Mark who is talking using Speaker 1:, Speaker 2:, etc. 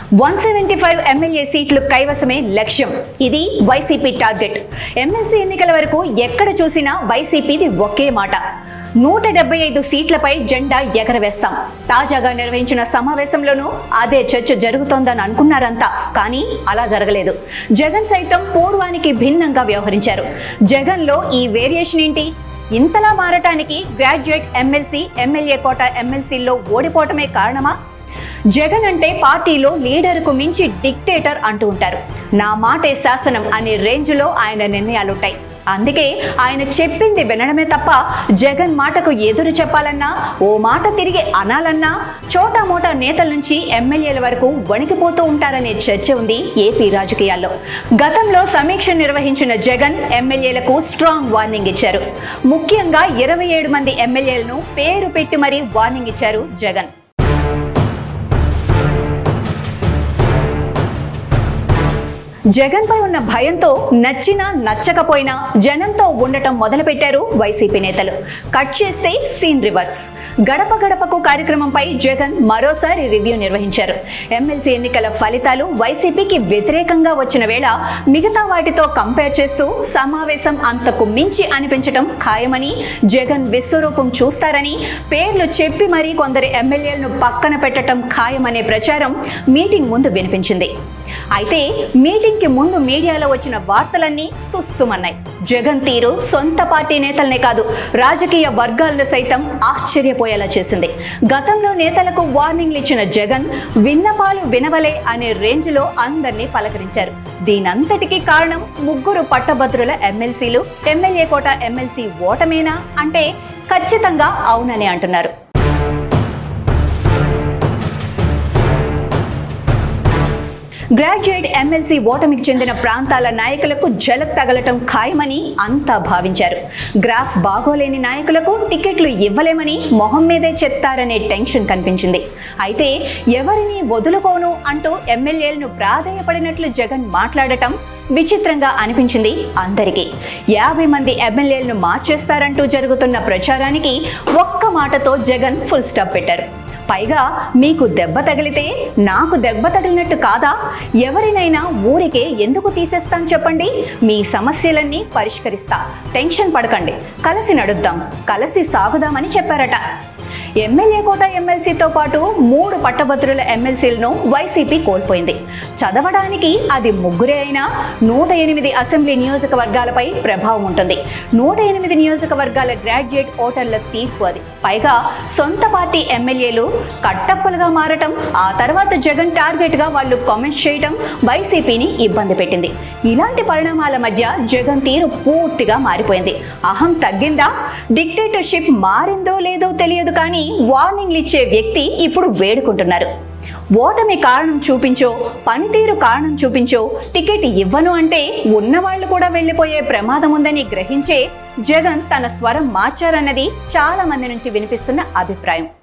Speaker 1: one seventy five MLA సీట్లు కైవసమే లక్ష్యం ఇది వైసీపీ టార్గెట్ ఎమ్మెల్సీ ఎన్నికల వరకు ఎక్కడ చూసినా వైసీపీది ఒకే మాట నూట డెబ్బై ఐదు సీట్లపై జెండా ఎగరవేస్తాం తాజాగా నిర్వహించిన సమావేశంలోనూ అదే చర్చ జరుగుతోందని అనుకున్నారంతా కానీ అలా జరగలేదు జగన్ సైతం పూర్వానికి భిన్నంగా వ్యవహరించారు జగన్లో ఈ వేరియేషన్ ఏంటి ఇంతలా మారటానికి గ్రాడ్యుయేట్ ఎమ్మెల్సీ ఎమ్మెల్యే కోట ఎమ్మెల్సీల్లో ఓడిపోవటమే కారణమా జగన్ అంటే పార్టీలో లీడర్కు మించి డిక్టేటర్ అంటూ ఉంటారు నా మాటే శాసనం అనే రేంజ్లో ఆయన నిర్ణయాలుంటాయి అందుకే ఆయన చెప్పింది వినడమే తప్ప జగన్ మాటకు ఎదురు చెప్పాలన్నా ఓ మాట తిరిగి అనాలన్నా చోటా మోటా నేతల నుంచి ఎమ్మెల్యేల వరకు వణికిపోతూ ఉంటారనే చర్చ ఉంది ఏపీ రాజకీయాల్లో గతంలో సమీక్ష నిర్వహించిన జగన్ ఎమ్మెల్యేలకు స్ట్రాంగ్ వార్నింగ్ ఇచ్చారు ముఖ్యంగా ఇరవై ఏడు మంది ఎమ్మెల్యేలను పేరు పెట్టి మరీ వార్నింగ్ ఇచ్చారు జగన్ జగన్ పై ఉన్న భయంతో నచ్చినా నచ్చకపోయినా జనంతో ఉండటం మొదలుపెట్టారు వైసీపీ నేతలు కట్ చేస్తే సీన్ రివర్స్ గడప గడపకు కార్యక్రమంపై జగన్ మరోసారి రివ్యూ నిర్వహించారు ఎమ్మెల్సీ ఎన్నికల ఫలితాలు వైసీపీకి వ్యతిరేకంగా వచ్చిన వేళ మిగతా వాటితో కంపేర్ చేస్తూ సమావేశం అంతకు మించి అనిపించటం ఖాయమని జగన్ విశ్వరూపం చూస్తారని పేర్లు చెప్పి మరీ కొందరు ఎమ్మెల్యేలను పక్కన పెట్టడం ఖాయమనే ప్రచారం మీటింగ్ ముందు వినిపించింది అయితే మీటింగ్కి ముందు మీడియాలో వచ్చిన వార్తలన్నీ తుస్సుమన్నాయి జగన్ తీరు సొంత పార్టీ నేతలనే కాదు రాజకీయ వర్గాలను సైతం ఆశ్చర్యపోయేలా చేసింది గతంలో నేతలకు వార్నింగ్లు ఇచ్చిన జగన్ విన్నపాలు వినవలే అనే రేంజ్లో అందరినీ పలకరించారు దీనంతటికీ కారణం ముగ్గురు పట్టభద్రుల ఎమ్మెల్సీలు ఎమ్మెల్యే కోట ఎమ్మెల్సీ ఓటమేనా అంటే ఖచ్చితంగా అవునని అంటున్నారు గ్రాడ్యుయేట్ ఎమ్మెల్సీ ఓటమికి చెందిన ప్రాంతాల నాయకులకు జలక్ తగలటం ఖాయమని అంతా భావించారు గ్రాఫ్ బాగోలేని నాయకులకు టికెట్లు ఇవ్వలేమని మొహం మీదే చెప్తారనే టెన్షన్ కనిపించింది అయితే ఎవరిని వదులుకోను అంటూ ఎమ్మెల్యేలను ప్రాధేయపడినట్లు జగన్ మాట్లాడటం విచిత్రంగా అనిపించింది అందరికీ యాభై మంది ఎమ్మెల్యేలను మార్చేస్తారంటూ జరుగుతున్న ప్రచారానికి ఒక్క మాటతో జగన్ ఫుల్ స్టాప్ పెట్టారు పైగా మీకు దెబ్బ తగిలితే నాకు దెబ్బ తగిలినట్టు కాదా ఎవరినైనా ఊరికే ఎందుకు తీసేస్తాను చెప్పండి మీ సమస్యలన్నీ పరిష్కరిస్తా టెన్షన్ పడకండి కలిసి నడుద్దాం కలిసి సాగుదామని చెప్పారట ఎమ్మెల్యే కోట ఎమ్మెల్సీతో పాటు మూడు పట్టభద్రుల ఎమ్మెల్సీలను వైసీపీ కోల్పోయింది చదవడానికి అది ముగ్గురే అయినా నూట ఎనిమిది అసెంబ్లీ నియోజకవర్గాలపై ప్రభావం ఉంటుంది నూట ఎనిమిది నియోజకవర్గాల గ్రాడ్యుయేట్ ఓటర్ల తీర్పు అది పైగా సొంత పార్టీ ఎమ్మెల్యేలు కట్టప్పలుగా మారటం ఆ తర్వాత జగన్ టార్గెట్గా వాళ్ళు కామెంట్స్ చేయటం వైసీపీని ఇబ్బంది పెట్టింది ఇలాంటి పరిణామాల మధ్య జగన్ తీరు పూర్తిగా మారిపోయింది అహం తగ్గిందా డిక్టేటర్షిప్ మారిందో లేదో తెలియదు కానీ వార్నింగ్లు ఇచ్చే వ్యక్తి ఇప్పుడు వేడుకుంటున్నారు ఓటమి కారణం చూపించో పనితీరు కారణం చూపించో టికెట్ ఇవ్వను అంటే ఉన్నవాళ్లు కూడా వెళ్ళిపోయే ప్రమాదం ఉందని గ్రహించే జగన్ తన స్వరం మార్చారన్నది చాలా మంది నుంచి వినిపిస్తున్న అభిప్రాయం